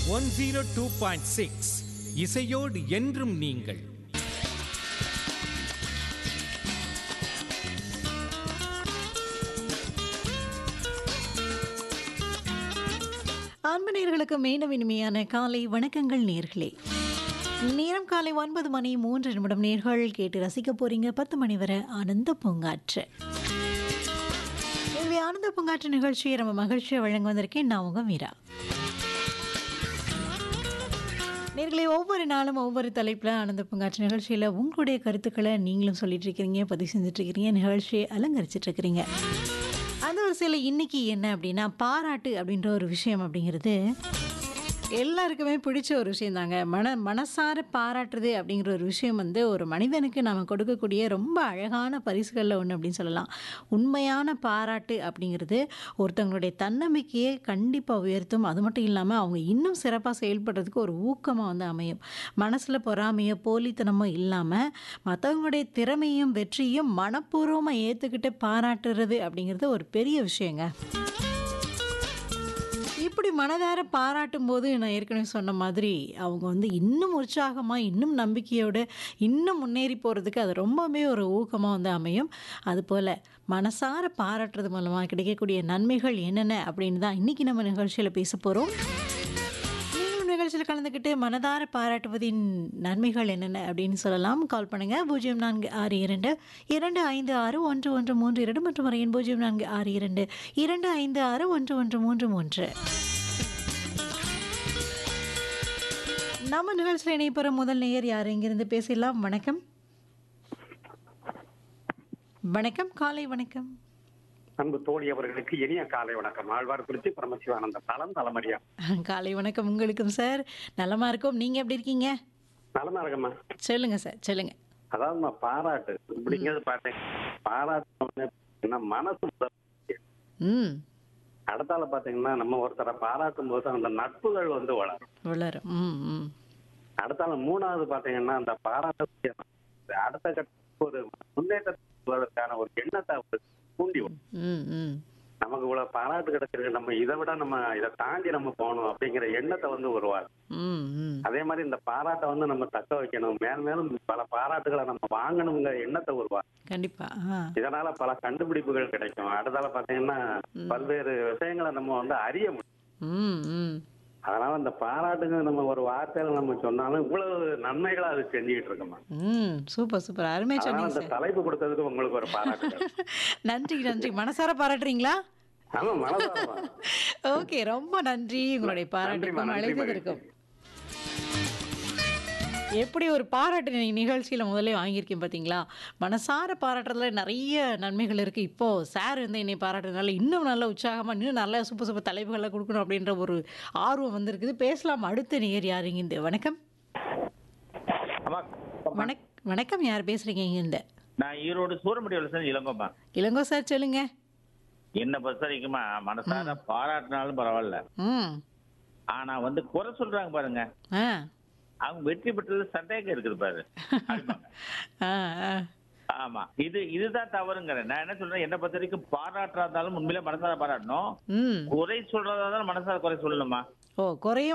One zero two point six இசையோடு என்றும் நீங்கள் அன்பு நேர்களுக்கு மீண்டும் இனிமையான காலை வணக்கங்கள் நேர்களே நேரம் காலை ஒன்பது மணி மூன்று நிமிடம் நேர்கள் கேட்டு ரசிக்க போறீங்க பத்து மணி வரை ஆனந்த பூங்காற்று எனவே ஆனந்த பூங்காற்று நிகழ்ச்சியை நம்ம மகிழ்ச்சியை வழங்க வந்திருக்கேன் நான் உங்க மீரா நேர்களே ஒவ்வொரு நாளும் ஒவ்வொரு தலைப்பில் ஆனந்த பூங்காற்று நிகழ்ச்சியில் உங்களுடைய கருத்துக்களை நீங்களும் சொல்லிட்டு இருக்கிறீங்க பதிவு செஞ்சுட்டு இருக்கிறீங்க நிகழ்ச்சியை அலங்கரிச்சிட்டு இருக்கிறீங்க அந்த வரிசையில் இன்னைக்கு என்ன அப்படின்னா பாராட்டு அப்படின்ற ஒரு விஷயம் அப்படிங்கிறது எல்லாருக்குமே பிடிச்ச ஒரு விஷயம் தாங்க மன மனசார பாராட்டுறது அப்படிங்கிற ஒரு விஷயம் வந்து ஒரு மனிதனுக்கு நம்ம கொடுக்கக்கூடிய ரொம்ப அழகான பரிசுகளில் ஒன்று அப்படின்னு சொல்லலாம் உண்மையான பாராட்டு அப்படிங்கிறது ஒருத்தவங்களுடைய தன்னம்பிக்கையை கண்டிப்பாக உயர்த்தும் அது மட்டும் இல்லாமல் அவங்க இன்னும் சிறப்பாக செயல்படுறதுக்கு ஒரு ஊக்கமாக வந்து அமையும் மனசில் பொறாமையோ போலித்தனமோ இல்லாமல் மற்றவங்களுடைய திறமையும் வெற்றியும் மனப்பூர்வமாக ஏற்றுக்கிட்டு பாராட்டுறது அப்படிங்கிறது ஒரு பெரிய விஷயங்க இப்படி மனதார பாராட்டும் போது நான் ஏற்கனவே சொன்ன மாதிரி அவங்க வந்து இன்னும் உற்சாகமாக இன்னும் நம்பிக்கையோடு இன்னும் முன்னேறி போகிறதுக்கு அது ரொம்பவே ஒரு ஊக்கமாக வந்து அமையும் அதுபோல் மனசார பாராட்டுறது மூலமாக கிடைக்கக்கூடிய நன்மைகள் என்னென்ன அப்படின்னு தான் இன்றைக்கி நம்ம நிகழ்ச்சியில் பேச போகிறோம் நீங்களும் நிகழ்ச்சியில் கலந்துக்கிட்டு மனதார பாராட்டுவதின் நன்மைகள் என்னென்ன அப்படின்னு சொல்லலாம் கால் பண்ணுங்கள் பூஜ்ஜியம் நான்கு ஆறு இரண்டு இரண்டு ஐந்து ஆறு ஒன்று ஒன்று மூன்று இரண்டு மற்றும் வரையின் பூஜ்ஜியம் நான்கு ஆறு இரண்டு இரண்டு ஐந்து ஆறு ஒன்று ஒன்று மூன்று மூன்று நம்ம நிகழ்ச்சியில் இணைய போகிற முதல் நேயர் யார் இங்கிருந்து பேசலாம் வணக்கம் வணக்கம் காலை வணக்கம் அன்பு தோழி அவர்களுக்கு இனிய காலை வணக்கம் ஆழ்வார் குறிச்சி பரமசிவானந்த தலம் தலைமறியா காலை வணக்கம் உங்களுக்கும் சார் நலமா இருக்கும் நீங்கள் எப்படி இருக்கீங்க நலமா இருக்கம்மா சொல்லுங்க சார் சொல்லுங்க அதாவது நான் பாராட்டு இப்படிங்கிறது பார்த்தேன் பாராட்டு வந்து என்ன மனசு முதல் ம் அடுத்தால பாத்தீங்கன்னா நம்ம ஒருத்தரை பாராட்டும் போது அந்த நட்புகள் வந்து வளரும் வளரும் ம் ம் அடுத்தால மூணாவது பாத்தீங்கன்னா அந்த பாராட்டு அடுத்த கட்ட ஒரு முன்னேற்றத்துக்கான ஒரு எண்ணத்தை அவருக்கு தூண்டி விடும். ம் ம் நமக்கு இவ்வளவு பாராட்டு கிடைச்சிருக்கு நம்ம இதை விட நம்ம இதை தாண்டி நம்ம போகணும் அப்படிங்கிற எண்ணத்தை வந்து உருவாகும் ம் ம் அதே மாதிரி இந்த பாராட்டை வந்து நம்ம தக்க வைக்கணும் மேலும் மேலும் பல பாராட்டுகளை நம்ம வாங்கணுங்கிற எண்ணத்தை உருவாக்கும் கண்டிப்பா ஆ இதனால பல கண்டுபிடிப்புகள் கிடைக்கும் அடுத்தால பாத்தீங்கன்னா பல்வேறு விஷயங்களை நம்ம வந்து அறிய முடியும் ம் ம் அதனால இந்த பாராட்டுங்க நம்ம ஒரு வார்த்தையில நம்ம சொன்னாலும் இவ்வளவு நன்மைகளை அது செஞ்சுக்கிட்டு இருக்கோம் ம் சூப்பர் சூப்பர் அருமையாக அதனால சொன்னீங்க இந்த சார் தலைப்பு கொடுத்ததுக்கு உங்களுக்கு ஒரு பாராட்டு நன்றி நன்றி மனசார பாராட்டுறீங்களா ஆமா மனதாரமா ஓகே ரொம்ப நன்றி உங்களுடைய பாராட்டுக்கும் நன்றிம்மா, நன்றி, அழைத்ததற்கும் எப்படி ஒரு பாராட்டு நீ நிகழ்ச்சியில் முதல்ல வாங்கியிருக்கேன் பார்த்தீங்களா மனசார பாராட்டுறதுல நிறைய நன்மைகள் இருக்குது இப்போது சார் வந்து என்னை பாராட்டுறதுனால இன்னும் நல்ல உற்சாகமாக இன்னும் நல்ல சூப்பர் சூப்பர் தலைப்புகளை கொடுக்கணும் அப்படின்ற ஒரு ஆர்வம் வந்திருக்குது பேசலாம் அடுத்த நேர் யாருங்க இந்த வணக்கம் ஆமா வணக் வணக்கம் யார் பேசுகிறீங்க இங்கேருந்து நான் ஈரோடு சூரமடியில் சார் இளங்கோப்பா இளங்கோ சார் சொல்லுங்க என்ன பொறுத்த வரைக்குமா மனசார பாராட்டினாலும் பரவாயில்ல ம் ஆனா வந்து குறை சொல்றாங்க பாருங்க ஆ அவங்க வெற்றி பெற்றது சந்தேகம் இருக்குது பாரு அப்படிம்பாங்க. ஆ ஆ ஆமா இது இதுதான் தவறுங்கிறேன் நான் என்ன சொல்றேன் என்ன பொறுத்த வரைக்கும் பாராட்டுறதாலும் உண்மையிலே மனசார பாராட்டணும் ம் குறை சொல்றதா இருந்தாலும் மனசார குறை சொல்லணுமா ஓ குறையும்